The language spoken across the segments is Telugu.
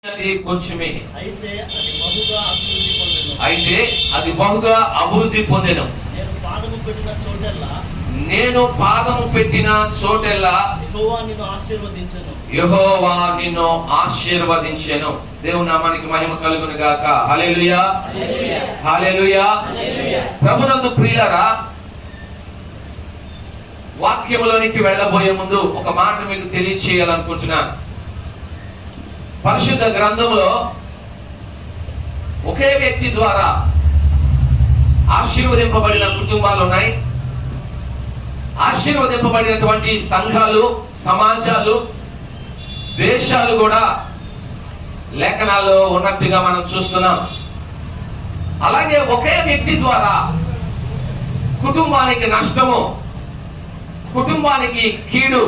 అది కొంచెమే అయితే అది బహుగా అభివృద్ధి పొందెను అయితే అది బహుగా అభివృద్ధి పొందెను నేను పాదము పెట్టిన చోటెల్లా నేను పాదము పెట్టిన చోటెల్లా యెహోవా నిన్ను ఆశీర్వదించను యెహోవా నిన్ను ఆశీర్వదించెను దేవుని నామానికి మహిమ కలుగును గాక హల్లెలూయా హల్లెలూయా ప్రభునందు ప్రియులరా వాక్యములోనికి వెళ్ళబోయే ముందు ఒక మాట మీకు తెలియచేయాలనుకుంటున్నాను పరిశుద్ధ గ్రంథంలో ఒకే వ్యక్తి ద్వారా ఆశీర్వదింపబడిన కుటుంబాలు ఉన్నాయి ఆశీర్వదింపబడినటువంటి సంఘాలు సమాజాలు దేశాలు కూడా లేఖనాల్లో ఉన్నట్టుగా మనం చూస్తున్నాం అలాగే ఒకే వ్యక్తి ద్వారా కుటుంబానికి నష్టము కుటుంబానికి కీడు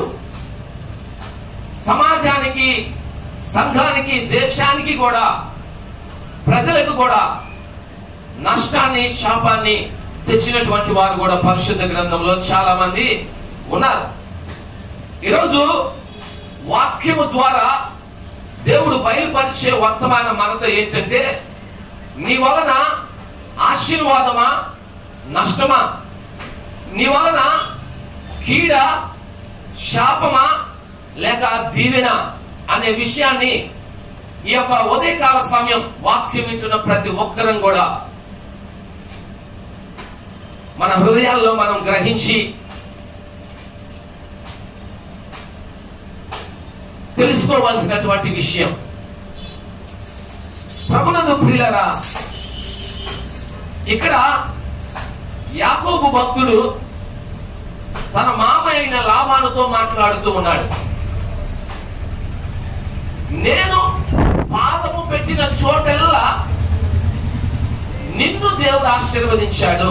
సమాజానికి సంఘానికి దేశానికి కూడా ప్రజలకు కూడా నష్టాన్ని శాపాన్ని తెచ్చినటువంటి వారు కూడా పరిశుద్ధ గ్రంథంలో చాలా మంది ఉన్నారు ఈరోజు వాక్యము ద్వారా దేవుడు బయలుపరిచే వర్తమానం మనతో ఏంటంటే నీ వలన ఆశీర్వాదమా నష్టమా నీ వలన కీడ శాపమా లేక దీవెన అనే విషయాన్ని ఈ యొక్క ఉదయకాల సమయం వాక్యం వింటున్న ప్రతి ఒక్కరం కూడా మన హృదయాల్లో మనం గ్రహించి తెలుసుకోవాల్సినటువంటి విషయం ప్రభునందు ప్రియులరా ఇక్కడ యాకోబు భక్తుడు తన మామ అయిన లాభాలతో మాట్లాడుతూ ఉన్నాడు నేను పాదము పెట్టిన చోటల్లా నిన్ను దేవుడు ఆశీర్వదించాడు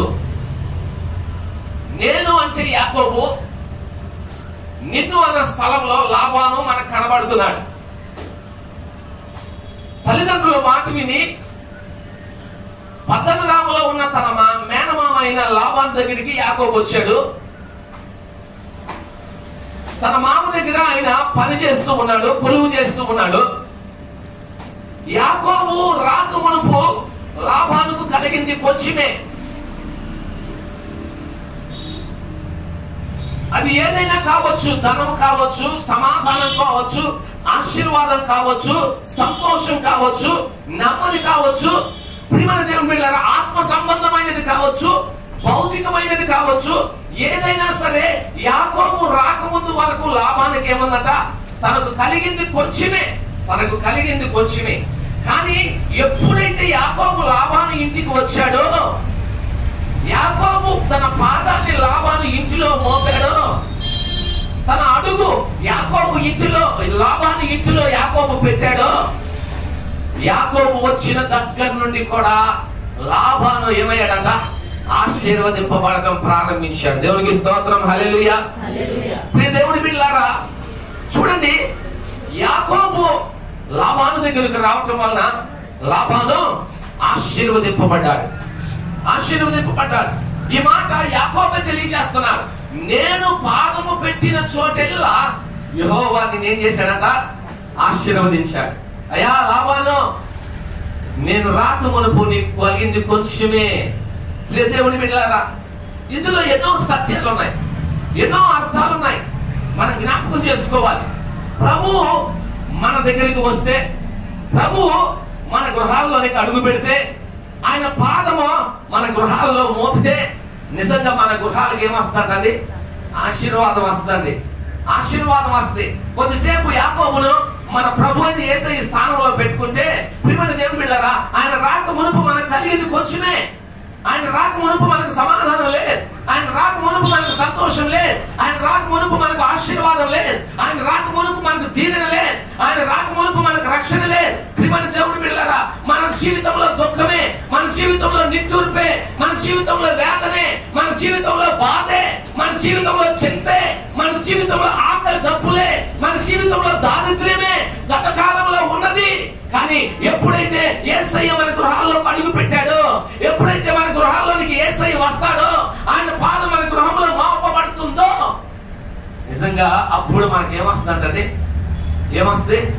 నేను అంటే యాకోబు నిన్ను అన్న స్థలంలో లాభాను మనకు కనబడుతున్నాడు తల్లిదండ్రుల మాట విని పద్దనరాములో ఉన్న తన మా మేనమామ అయిన లాభాన్ దగ్గరికి యాకోబు వచ్చాడు తన మామ దగ్గర ఆయన పని చేస్తూ ఉన్నాడు కొలువు చేస్తూ ఉన్నాడు యాకోబు రాక మునుపు లాభానికి కలిగింది కొంచెమే అది ఏదైనా కావచ్చు ధనం కావచ్చు సమాధానం కావచ్చు ఆశీర్వాదం కావచ్చు సంతోషం కావచ్చు నెమ్మది కావచ్చు ప్రియమైన దేవుని బిడ్డలారా ఆత్మ సంబంధమైనది కావచ్చు భౌతికమైనది కావచ్చు ఏదైనా సరే యాకోబు రాకముందు వరకు లాభానికి ఏమన్నట తనకు కలిగింది కొంచెమే తనకు కలిగింది కొంచెమే కానీ ఎప్పుడైతే యాకోబు లాభాన్ని ఇంటికి వచ్చాడో యాకోబు తన పాదాన్ని లాభాన్ని ఇంటిలో మోపాడో తన అడుగు యాకోబు ఇంటిలో లాభాన్ని ఇంటిలో యాకోబు పెట్టాడో యాకోబు వచ్చిన దగ్గర నుండి కూడా లాభాను ఏమయ్యాడట ఆశీర్వదింపబడటం ప్రారంభించాడు దేవునికి స్తోత్రం హల్లెలూయా ప్రియ దేవుని బిడ్డారా చూడండి యాకోబు లాభాను దగ్గరికి రావటం వలన లాభాను ఆశీర్వదింపబడ్డాడు ఆశీర్వదింపబడ్డాడు ఈ మాట యాకోబే తెలియజేస్తున్నాడు నేను పాదము పెట్టిన చోటెల్లా యెహోవాని నేను చేశాడట ఆశీర్వదించాడు అయ్యా లాభాను నేను రాక మునుపు నీకు కలిగింది కొంచెమే ప్రియ దేవుని బిడ్డలారా ఇందులో ఎన్నో సత్యాలు ఉన్నాయి ఎన్నో అర్థాలు ఉన్నాయి మనం జ్ఞాపకం చేసుకోవాలి ప్రభు మన దగ్గరికి వస్తే ప్రభు మన గృహాల్లోనికి అడుగు పెడితే ఆయన పాదము మన గృహాల్లో మోపితే నిజంగా మన గృహాలకు ఏమొస్తుందండి ఆశీర్వాదం వస్తుంది ఆశీర్వాదం వస్తుంది కొద్దిసేపు యాకోబును మన ప్రభు అని ఏసై స్థానంలో పెట్టుకుంటే ప్రియమైన దేవుని బిడ్డరా ఆయన రాక మునుపు మనకు కలిగింది కొంచెమే ఆయన రాక మునుపు మనకు సమాధానం లేదు ఆయన రాక మునుపు మనకు సంతోషం లేదు ఆయన రాక మునుపు మనకు ఆశీర్వాదం లేదు ఆయన రాక మునుపు మనకు దీవెన లేదు ఆయన రాక మునుపు మనకు రక్షణ లేదు ప్రియమైన దేవుని బిడ్డలారా మన జీవితంలో దుఃఖమే మన జీవితంలో నిట్టూర్పే మన జీవితంలో వేదనే మన జీవితంలో బాధే మన జీవితంలో చింతే మన జీవితంలో ఆకలి దప్పులే మన జీవితంలో దారిద్ర్యమే గత కాలంలో ఉన్నది కానీ ఎప్పుడైతే ఏసయ్య మన గృహాల్లో అడుగు పెట్టాడో ఎప్పుడైతే మన గృహాల్లోనికి ఏసయ్య వస్తాడో ఆయన పాదం మన గృహంలో మోపబడుతుందో నిజంగా అప్పుడు మనకి ఏమొస్తుందంటే ఏమొస్తుంది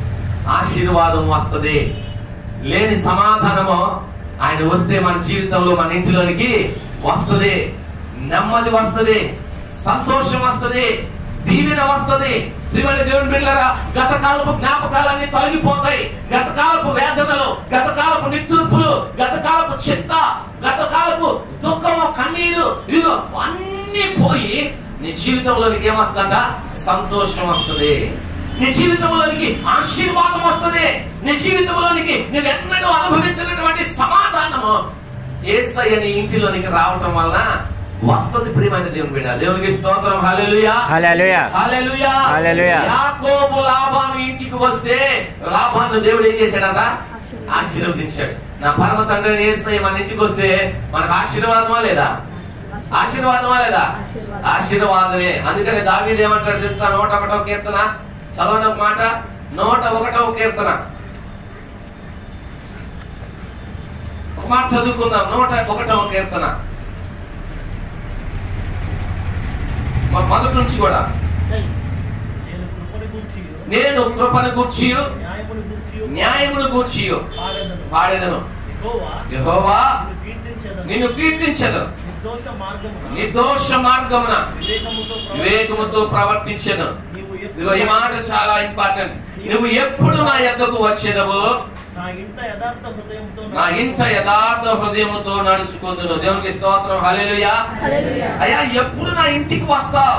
ఆశీర్వాదం వస్తది లేని సమాధానము ఆయన వస్తే మన జీవితంలో మన ఇంటిలోనికి వస్తది నెమ్మది వస్తది సంతోషం వస్తది దీవెన వస్తది ప్రియమైన దేవుని బిడ్డలారా గత కాలపు జ్ఞాపకాలన్నీ తొలగిపోతాయి గత కాలపు వేదనలు గత కాలపు నిట్టూర్పులు గత కాలపు చింత గత కాలపు దుఃఖము కన్నీరు ఇదిగో అన్ని పోయి నీ జీవితంలోనికి ఏమొస్తుందంట సంతోషం వస్తుంది నీ జీవితంలోనికి ఆశీర్వాదం వస్తుంది నీ జీవితంలోనికి నువ్వు ఎన్నడూ అనుభవించినటువంటి సమాధానము ఏసయ్య నీ ఇంటిలోనికి రావటం వలన వస్తుంది ప్రియమైన దేవుని బిడ్డ దేవునికి స్తోత్రం హల్లెలూయా హల్లెలూయా. హల్లెలూయా హల్లెలూయా. యాకోబు లాభాను ఇంటికి వస్తే లాభాన్ని దేవుడు ఏం చేశాడట ఆశీర్వదించాడు నా పరమ తండ్రిని ఏసయ్య మన ఇంటికి వస్తే మనకు ఆశీర్వాదమా లేదా ఆశీర్వాదమా లేదా ఆశీర్వాదమే అందుకని దావీదు ఏమంటాడు తెలుసా నూట ఒకటో కీర్తన చదవండి ఒక మాట నూట ఒకటో కీర్తన ఒక మాట చదువుకుందాం నూట ఒకటవ కీర్తన మొ- మొదటి నుంచి కూడా నేను కృపను గూర్చి నేను కృపను గూర్చియు న్యాయమును గూర్చి న్యాయమును గూర్చియు పాడెదను పాడెదను యెహోవా యెహోవా నిన్ను కీర్తించెదను నిన్ను కీర్తించదు నిర్దోష మార్గమున నిర్దోష మార్గమున వివేకముతో ప్రవర్తించు. వివేకముతో ప్రవర్తించను నీవు ఇదిగో ఈ మాట చాలా ఇంపార్టెంట్ నువ్వు ఎప్పుడు నా యొద్దకు వచ్చేదవు నా ఇంట యథార్థ హృదయంతో నా ఇంట యథార్థ హృదయముతో నడుచుకుందును దేవునికి స్తోత్రం హల్లెలూయా అయ్యా ఎప్పుడు నా ఇంటికి వస్తావు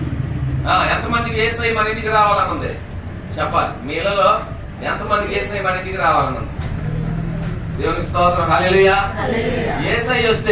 ఆ, ఎంతమందికి ఏసై మన ఇంటికి రావాలని ఉంది చెప్పాలి మీలలో ఎంతమందికి ఏసై మన ఇంటికి రావాలని ఉంది దేవునికి స్తోత్రం హల్లెలూయా ఏసై వస్తే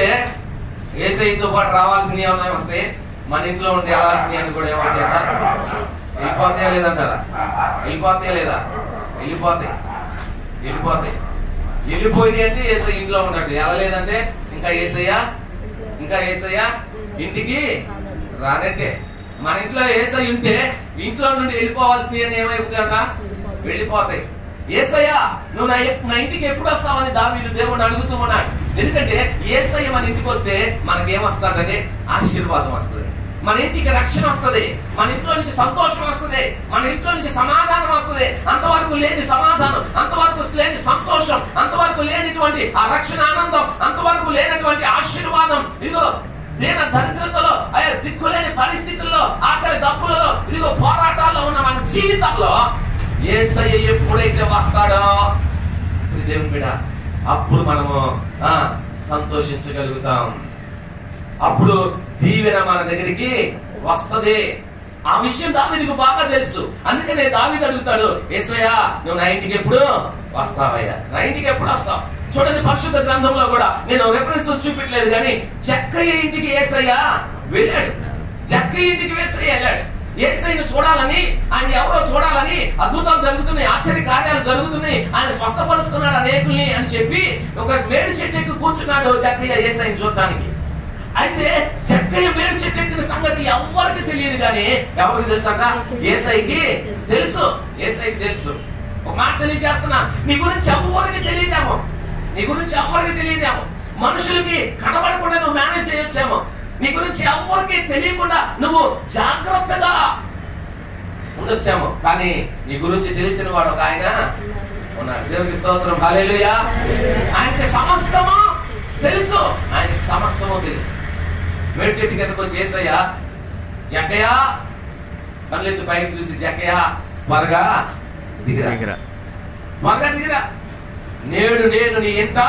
ఏసైతో పాటు రావాల్సినవి ఏమన్నా వస్తే మన ఇంట్లో ఉండి వెళ్ళాల్సినవి అని కూడా ఏమంటాయి వెళ్ళిపోతాయా లేదంటారా వెళ్ళిపోతాయా లేదా వెళ్ళిపోతాయి వెళ్ళిపోతాయి వెళ్ళిపోయి అంటే ఏసై ఇంట్లో ఉన్నట్టు వెళ్ళలేదంటే ఇంకా ఏసయ్యా ఇంకా ఏసయ్యా ఇంటికి రానట్టే మన ఇంట్లో ఏసై ఉంటే ఇంట్లో నుండి వెళ్ళిపోవాల్సినవి ఏమైపోతాయట వెళ్ళిపోతాయి ఏసయ్యా నువ్వు నా ఎప్- నా ఇంటికి ఎప్పుడు వస్తావని దావీదు దేవుడు అడుగుతూ ఉన్నాడు ఎందుకంటే ఏసయ్య మన ఇంటికి వస్తే మనకి ఏమొస్తాడంటే ఆశీర్వాదం వస్తుంది మన ఇంటికి రక్షణ వస్తుంది మన ఇంట్లోనికి సంతోషం వస్తుంది మన ఇంట్లోనికి సమాధానం వస్తుంది అంతవరకు లేని సమాధానం అంతవరకు లేని సంతోషం అంతవరకు లేనిటువంటి ఆ రక్షణ ఆనందం అంతవరకు లేనటువంటి ఆశీర్వాదం ఇదిగో దీన దరిద్రతలో అయ్యా దిక్కులేని పరిస్థితుల్లో ఆకలి దప్పులలో ఇదిగో పోరాటాల్లో ఉన్న మన జీవితంలో ఏసయ్య ఎప్పుడైతే వస్తాడో ఇది దేవుని బిడ్డ అప్పుడు మనము ఆ సంతోషించగలుగుతాం అప్పుడు దీవెన మన దగ్గరికి వస్తది ఆ విషయం దావిదికి బాగా తెలుసు అందుకనే దావిది అడుగుతాడు ఏసయ్యా నువ్వు నా ఇంటికి ఎప్పుడు వస్తావయ్యా నా ఇంటికి ఎప్పుడు వస్తావు చూడండి పరిశుద్ధ గ్రంథంలో కూడా నేను రెఫరెన్స్ చూపించలేదు కానీ చెక్కయ్య ఇంటికి ఏసయ్యా వెళ్ళాడు చెక్కయ్య ఇంటికి వేసయ్య వెళ్ళాడు ఏసైను చూడాలని ఆయన ఎవరో చూడాలని అద్భుతాలు జరుగుతున్నాయి ఆశ్చర్య కార్యాలు జరుగుతున్నాయి ఆయన స్వస్థపరుస్తున్నాడు అనేకుల్ని అని చెప్పి ఒక మేడు చెట్టు ఎక్కి కూర్చున్నాడు చక్కయ్య ఏసైని చూడటానికి అయితే చక్కయ్య మేడు చెట్టు ఎక్కిన సంగతి ఎవరికి తెలియదు కానీ ఎవరికి తెలుసు అంట ఏసైకి తెలుసు ఏసైకి తెలుసు ఒక మాట తెలియజేస్తున్నా నీ గురించి ఎవరికి తెలియదేమో నీ గురించి ఎవరికి తెలియదేమో మనుషులకి కనబడకుండా నువ్వు మేనేజ్ చేయొచ్చేమో నీ గురించి ఎవరికి తెలియకుండా నువ్వు జాగ్రత్తగా ఉండొచ్చేమో కానీ నీ గురించి తెలిసిన వాడు ఒక ఆయన ఉన్నాడు దేవునికి స్తోత్రం హల్లెలూయా ఆయనకి సమస్తము తెలుసు ఆయనకి సమస్తము తెలుసు మేడి చెట్టు కిందకు వచ్చి ఏసయ్యా జక్కయ్య కళ్ళెత్తు పైకి చూసి జక్కయ్య త్వరగా దిగిరా దగ్గర త్వరగా దిగిరా నేడు నేను నీ ఇంట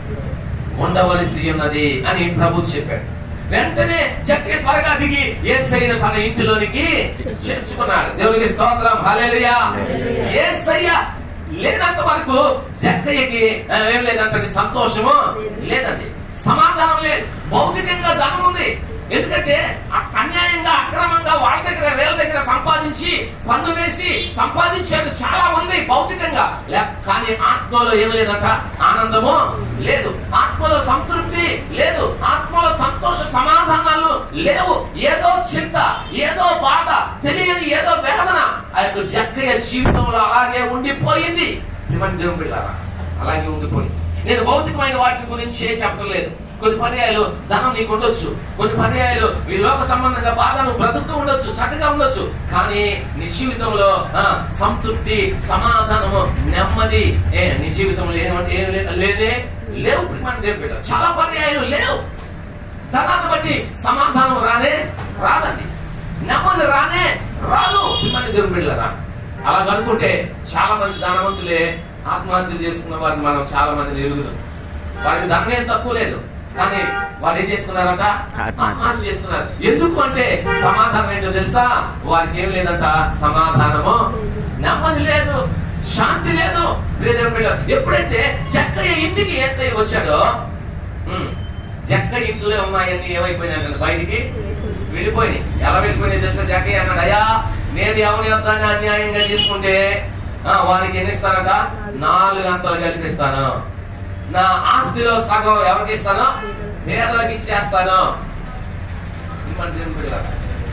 ఉండవలసి ఉన్నది అని ప్రభు చెప్పాడు వెంటనే చక్కె త్వరగా దిగి ఏసైన తన ఇంటిలోనికి చేర్చుకున్నాడు దేవునికి స్తోత్రం హల్లెలూయా ఏసయ్య లేనంత వరకు జక్కయ్యకి ఆ, ఏం లేదంటే సంతోషము లేదండి సమాధానం లేదు భౌతికంగా ధనం ఉంది ఎందుకంటే ఆ అన్యాయంగా అక్రమంగా వాళ్ళ దగ్గర వీళ్ళ దగ్గర సంపాదించి పన్ను వేసి సంపాదించేది చాలా ఉంది భౌతికంగా లే- కానీ ఆత్మలో ఏం లేదంట ఆనందము లేదు ఆత్మలో సంతృప్తి లేదు ఆత్మలో సంతోష సమాధానాలు లేవు ఏదో చింత ఏదో బాధ తెలియని ఏదో వేదన ఆ యొక్క జక్కయ్య జీవితంలో అలాగే ఉండిపోయింది ప్రియమైన దేవుని బిడ్డలారా, అలాగే ఉండిపోయింది నేను భౌతికమైన వాటి గురించి చెప్పలేదు కొన్ని పర్యాయాలు ధనం నీకు ఉండొచ్చు కొన్ని పర్యాయాలు ఈ లోక సంబంధంగా బాగా నువ్వు బ్రతుకుతూ ఉండొచ్చు చక్కగా ఉండొచ్చు కానీ నీ జీవితంలో ఆ, సంతృప్తి సమాధానము నెమ్మది ఏ నీ జీవితంలో ఏమంటే ఏం లే- లేదే లేవు ప్రియమైన దేవుని బిడ్డ. చాలా పర్యాయాలు లేవు ధనాన్ని బట్టి సమాధానం రానే రాదండి నెమ్మది రానే రాదు ప్రియమైన దేవుని బిడ్డలారా అలా కనుక్కుంటే చాలా మంది ధనవంతులే ఆత్మహత్యలు చేసుకున్న వారిని మనం చాలా మంది ఎరుగుదాం వారికి ధనం ఏం తక్కువ లేదు కానీ వాళ్ళు ఏం చేసుకున్నారట ఆత్మహత్య. ఆత్మహత్య చేసుకున్నారు ఎందుకు అంటే సమాధానం ఏంటో తెలుసా వారికి ఏం లేదంట సమాధానము నెమ్మది లేదు శాంతి లేదు ప్రియదేవుని బిడ్డ. ఎప్పుడైతే చక్కయ్య ఇంటికి ఏసై వచ్చాడో ఉమ్, జక్క ఇంట్లో ఉన్నాయన్నీ ఏమైపోయినాయి బయటికి వెళ్ళిపోయి ఎలా వెళ్ళిపోయినాయి తెలుసా జక్కయ్య అన్నాడు అయ్యా నేను ఎవరి యొద్దాన్ని అన్యాయంగా తీసుకుంటే ఆ, వానికి ఎన్ని ఇస్తానట నాలుగు అంతలు కల్పిస్తాను నా ఆస్తిలో సగం ఎవరికి ఇస్తాను పేదలకు ఇచ్చేస్తాను ఇవ్వండి దేవుని బిడ్డలారా.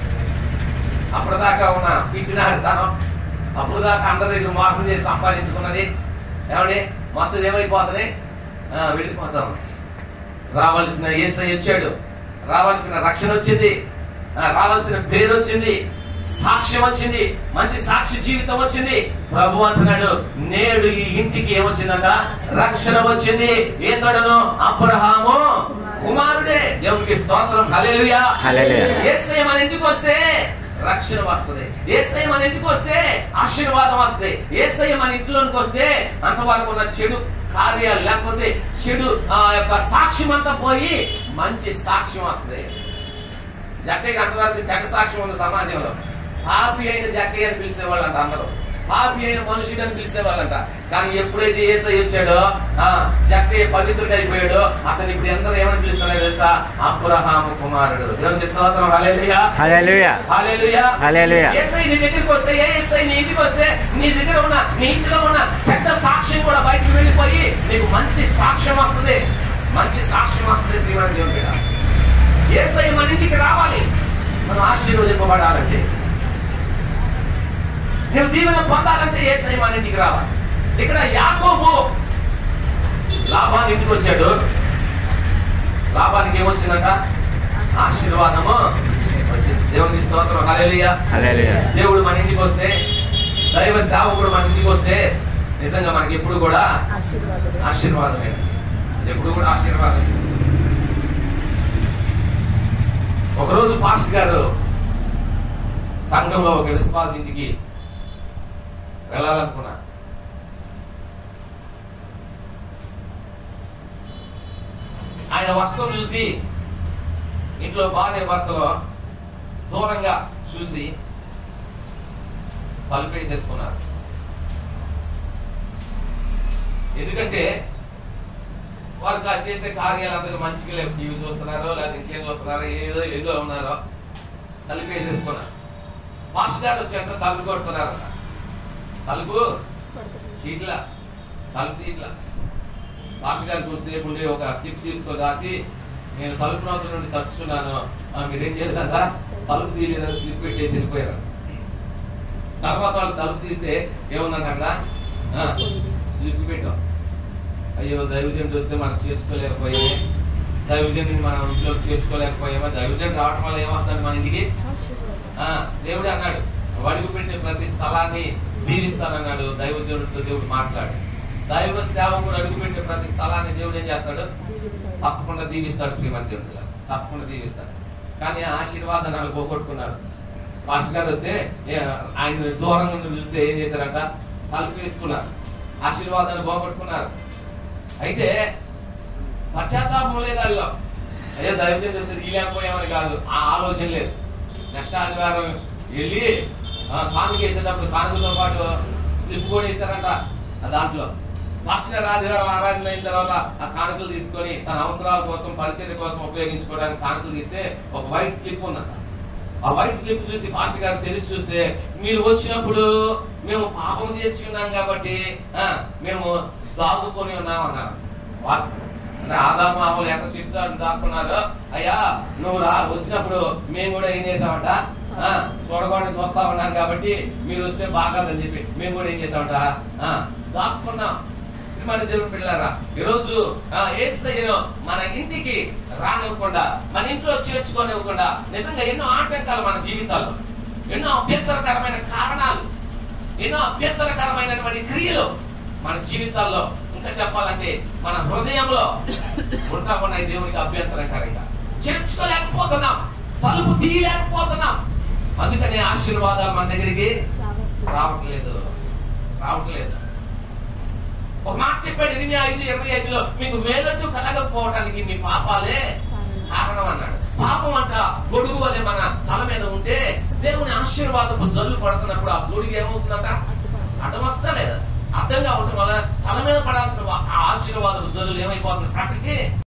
అప్పటిదాకా ఉన్న పిసినాడితనం అప్పుడు దాకా అందరి దగ్గర మోసం చేసి సంపాదించుకున్నది ఏమండి మొత్తం ఏమైపోతుంది ఆ, వెళ్ళిపోతాం రావాల్సిన ఏసై వచ్చాడు రావాల్సిన రక్షణ వచ్చింది ఆ, రావాల్సిన పేరు వచ్చింది సాక్ష్యం వచ్చింది మంచి సాక్షి జీవితం వచ్చింది ప్రభు అంటున్నాడు నేడు ఈ ఇంటికి ఏమొచ్చిందంట రక్షణ వచ్చింది ఏతడను అబ్రహాము కుమారుడే దేవునికి స్తోత్రం హల్లెలూయా హల్లెలూయా. ఏసై మన ఇంటికి వస్తే రక్షణ వస్తుంది ఏసై మన ఇంటికి వస్తే ఆశీర్వాదం వస్తుంది ఏసై మన ఇంట్లోనికి వస్తే అంతవరకు ఉన్న చెడు కార్యాలు లేకపోతే చెడు ఆ యొక్క సాక్ష్యం అంతా పోయి మంచి సాక్ష్యం వస్తుంది జక్కయ్య అంతవరకు చెడ్డ సాక్ష్యం ఉంది సమాజంలో పాపి అయిన జక్కయ్య అని పిలిచేవాళ్ళంట అందరూ పాపి అయిన మనుషుడు అని పిలిచేవాళ్ళంట కానీ ఎప్పుడైతే ఏసై వచ్చాడో ఆ జక్కయ్య పవిత్రుడు అయిపోయాడో అతను ఇప్పుడు ఎందరో ఏమని పిలుస్తున్నారో తెలుసా అబ్రహాము కుమారుడు దేవునికి స్తోత్రం హల్లెలూయా హల్లెలూయా హల్లెలూయా హల్లెలూయా. యేసయ్య నీ దగ్గరికి వస్తే ఏ యేసయ్య నీ ఇంటికి వస్తే నీ దగ్గర ఉన్న నీ ఇంటిలో ఉన్న చెడ్డ సాక్ష్యం కూడా బయటకు వెళ్ళిపోయి నీకు మంచి సాక్ష్యం వస్తుంది మంచి సాక్ష్యం వస్తుంది దేవుని దేవుని బిడ్డ యేసయ్య మన ఇంటికి రావాలి మనం ఆశీర్వదింపబడాలంటే నువ్వు దీవెన పొందాలంటే యేసయ్య మన ఇంటికి రావాలి ఇక్కడ యాకోబు లాభాన్ని ఇంటికి వచ్చాడు లాభానికి ఏమొచ్చిందంట ఆశీర్వాదము వచ్చింది దేవునికి స్తోత్రం హల్లెలూయా హల్లెలూయా దేవుడు మన ఇంటికి వస్తే దైవ సేవకుడు మన ఇంటికి వస్తే నిజంగా మనకి ఎప్పుడు కూడా ఆశీర్వాదమే ఎప్పుడు కూడా ఆశీర్వాదం ఒకరోజు పాస్టర్ గారు సంఘంలో ఒక విశ్వాస ఇంటికి వెళ్ళాలనుకున్నా ఆయన వస్త్రం చూసి ఇంట్లో భార్య భర్తలో దూరంగా చూసి చేసుకున్నారు ఎందుకంటే వారికి ఆ చేసే కార్యాలు అంతగా మంచిగా లేవు టీవీ చూస్తున్నారో లేదా ఇంకేం చూస్తున్నారో ఏదో ఏదో ఉన్నారో కలిపేసేసుకున్నారు మాస్టర్ గారు వచ్చాక తలుపు కొడుతున్నారంట తలుపు ఇట్లా తలుపు ఇట్లా మాస్టర్ గారు కొద్దిసేపు ఉండి ఒక స్లిప్ తీసుకొని రాసి నేను తలుపు నవ్వుతు నుండి తప్పుచున్నాను ఆ, మీరేం చేయలేదంట తలుపు తీయలేదని స్లిప్ పెట్టేసి వెళ్ళిపోయారు తర్వాత వాళ్ళు తలుపు తీస్తే ఏముందంట అక్కడ ఆ, స్లిప్ పెట్టాం అయ్యో దైవజనుడు వస్తే మనం చేసుకోలేకపోయామే దైవజనుడిని మనం ఇంట్లోకి చేర్చుకోలేకపోయామా దైవజనుడు రావడం వల్ల ఏమొస్తుంది మన ఇంటికి ఆ, దేవుడు అన్నాడు వడుగు పెట్టే ప్రతి స్థలాన్ని దీవిస్తానన్నాడు దైవజనుడితో దేవుడు మాట్లాడు దైవ సేవకుడు అడుగు పెట్టే ప్రతి స్థలాన్ని దేవుడు ఏం చేస్తాడు తప్పకుండా దీవిస్తాడు ప్రియమైన దేవుడు తప్పకుండా దీవిస్తాడు కానీ ఆ ఆశీర్వాదాన్ని వాళ్ళు పోగొట్టుకున్నారు పాస్టర్ గారు వస్తే ఏ- ఆయన దూరం నుండి చూస్తే ఏం చేశారంట తలుపు వేసుకున్నారు ఆశీర్వాదాన్ని పోగొట్టుకున్నారు అయితే పశ్చాత్తాపం లేదు వాళ్ళలో అయ్యో దైవజన్ చేస్తే తీయలేకపోయామని కాదు ఆ ఆలోచన లేదు నెక్స్ట్ ఆదివారం వెళ్ళి ఆ, కానుక వేసేటప్పుడు కానుకతో పాటు స్లిప్ కూడా వేసారంట ఆ దాంట్లో మాస్టర్ గారు ఆదివారం ఆరాధన అయిన తర్వాత ఆ కానుకలు తీసుకొని తన అవసరాల కోసం పరిచర్య కోసం ఉపయోగించుకోవడానికి కానుకలు తీస్తే ఒక వైట్ స్లిప్ ఉందంట ఆ వైట్ స్లిప్ చూసి మాస్టర్ గారు తెలిసి చూస్తే మీరు వచ్చినప్పుడు మేము పాపం చేసి ఉన్నాం కాబట్టి ఆ, మేము దాగుకొని ఉన్నాం అన్నారు వా- అంటే ఆదాము మామూలు ఎంత చిప్సాడు దాక్కున్నారు అయ్యా నువ్వు రా వచ్చినప్పుడు మేము కూడా ఏం చేసామంట ఆ, చూడకుండా చూస్తా ఉన్నాం కాబట్టి మీరు వస్తే బాగాదని చెప్పి మేము కూడా ఏం చేసామంట ఆ, దాక్కున్నాం మన దేవుని పిల్లారా ఈరోజు ఆ, యేసయ్యను మన ఇంటికి రానివ్వకుండా మన ఇంట్లో చేర్చుకోనివ్వకుండా నిజంగా ఎన్నో ఆటంకాలు మన జీవితాల్లో ఎన్నో అభ్యంతరకరమైన కారణాలు ఎన్నో అభ్యంతరకరమైనటువంటి క్రియలు మన జీవితాల్లో ఇంకా చెప్పాలంటే మన హృదయంలో ఉంటా ఉన్నాయి దేవునికి అభ్యంతరకరంగా చేర్చుకోలేకపోతున్నాం తలుపు తీయలేకపోతున్నాం అందుకనే ఆశీర్వాదాలు మన దగ్గరికి రావట్లేదు రావట్లేదు ఒక మాట చెప్పాడు ఎనిమిది ఐదు ఇరవై ఐదులో మీకు మేలట్టు కలగకపోవడానికి మీ పాపాలే కారణం అన్నాడు పాపం అంట గొడుగు వలె మన తల మీద ఉంటే దేవుని ఆశీర్వాదపు జల్లు పడుతున్నప్పుడు ఆ గొడుగు ఏమవుతుందట అడ్డం వస్తా లేదా అర్థంగా ఉండటం వల్ల తల మీద పడాల్సిన ఆ ఆశీర్వాదపు జల్లులు ఏమైపోతుంది కట్టకి